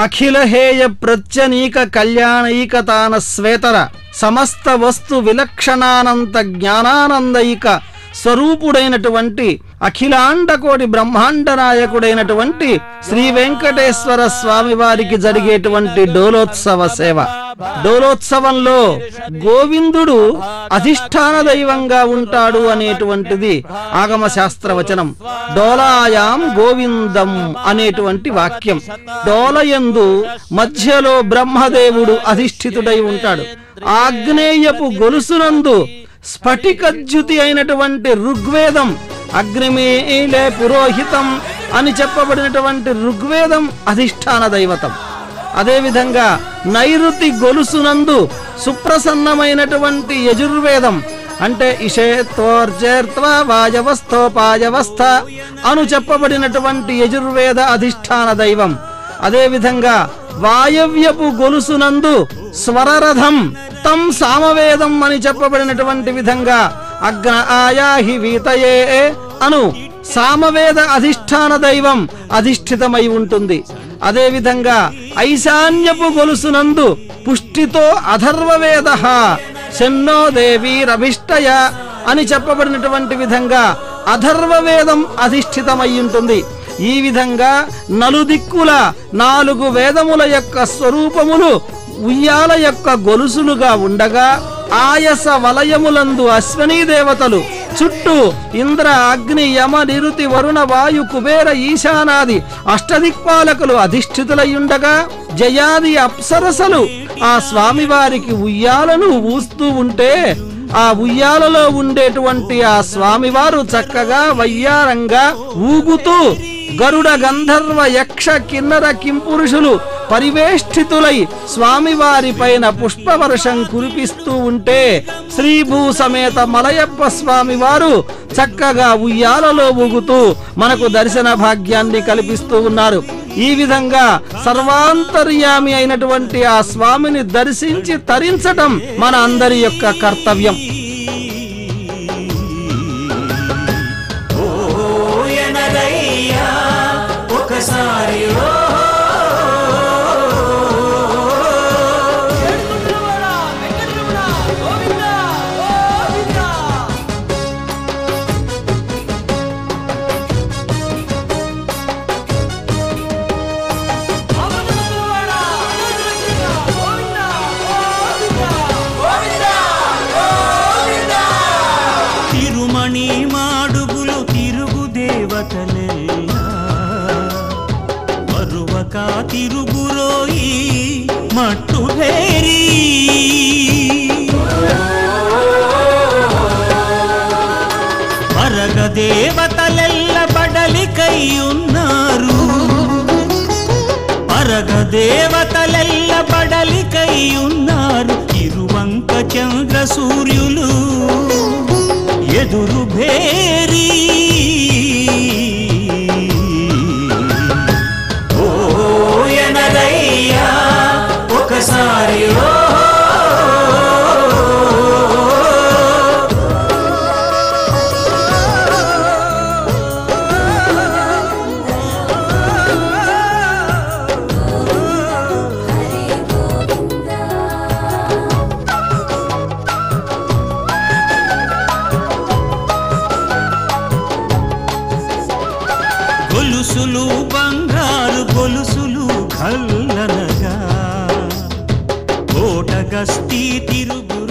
అఖిలహేయ ప్రత్యనీక కళ్యాణైకతాన శ్వేతర సమస్త వస్తు విలక్షణానంత జ్ఞానానందైక స్వరూపుడైనటువంటి అఖిలాండకోటి బ్రహ్మాండ నాయకుడైనటువంటి శ్రీ వెంకటేశ్వర స్వామి వారికి జరిగేటువంటి డోలోత్సవ సేవ డోలోత్సవంలో గోవిందుడు అధిష్టాన దైవంగా ఉంటాడు అనేటువంటిది ఆగమ శాస్త్రవచనం డోలాయాం గోవిందం అనేటువంటి వాక్యం డోలయందు మధ్యలో బ్రహ్మదేవుడు అధిష్ఠితుడై ఉంటాడు ఆగ్నేయపు గొలుసునందు స్ఫటికజ్యుతి అయినటువంటి ఋగ్వేదం అగ్నిమీలే పురోహితం అని చెప్పబడినటువంటి ఋగ్వేదం అధిష్టాన దైవతం అదేవిధంగా నైరుతి గొలుసునందు సుప్రసన్నమైనటువంటి యజుర్వేదం అంటే ఇషేత్వోర్జేర్త్వ వాయవస్థోపాయవస్థ అను చెప్పబడినటువంటి యజుర్వేద అధిష్టాన దైవం అదేవిధంగా వాయవ్యపు గొలుసునందు స్వరరథం తం సామవేదం అని చెప్పబడినటువంటి విధంగా అగ్న ఆయాహి వీతయే అను సామవేద అధిష్టాన దైవం అధిష్ఠితమై ఉంటుంది అదేవిధంగా ఐశాన్యపు గొలుసునందు పుష్టితో అథర్వవేద శన్నో దేవీరభిష్టయ అని చెప్పబడినటువంటి విధంగా అథర్వవేదం అధిష్ఠితమై ఉంటుంది ఈ విధంగా నలుదిక్కుల నాలుగు వేదముల యొక్క స్వరూపములు ఉయ్యాల యొక్క గొలుసులుగా ఉండగా ఆయస వలయములందు అశ్వనీ దేవతలు చుట్టూ ఇంద్ర అగ్ని యమ నిరుతి వరుణ వాయు కుబేర ఈశానాది అష్టదిక్పాలకులు అధిష్ఠితులయ్యుండగా జయాది అప్సరసలు ఆ స్వామివారికి ఉయ్యాలను ఊస్తూ ఉంటే ఆ ఉయ్యాలలో ఉండేటువంటి ఆ స్వామివారు చక్కగా వయ్యారంగా ఊగుతూ గరుడ గంధర్వ యక్ష కిన్నర కింపురుషులు పరివేష్టితులై స్వామివారి పైన పుష్పవర్షం కురిపిస్తూ ఉంటే శ్రీభూ సమేత మలయప్ప స్వామి వారు చక్కగా ఉయ్యాలలో ఊగుతూ మనకు దర్శన భాగ్యాన్ని కల్పిస్తూ ఉన్నారు ఈ విధంగా సర్వాంతర్యామి అయినటువంటి ఆ స్వామిని దర్శించి తరించటం మన అందరి యొక్క కర్తవ్యం ఓయనరయ్యా ఒకసారి ఓ తిరుమణి మాడుగులు తిరుగు దేవతలెల్లా మరువక తిరుగురోయి మట్టు భేరీ మరగ దేవతలెల్ల బడలికై ఉన్నారు మరగ దేవతలెల్ల బడలికై ఉన్నారు ఇరువంక చంద్ర సూర్యులు ఎదురు భేరీ ఓయనరయ్యా ఒకసారి ఓ గొలుసులు బంగారు గొలుసులు కల్లనగా కోట గస్తీ తిరుగురు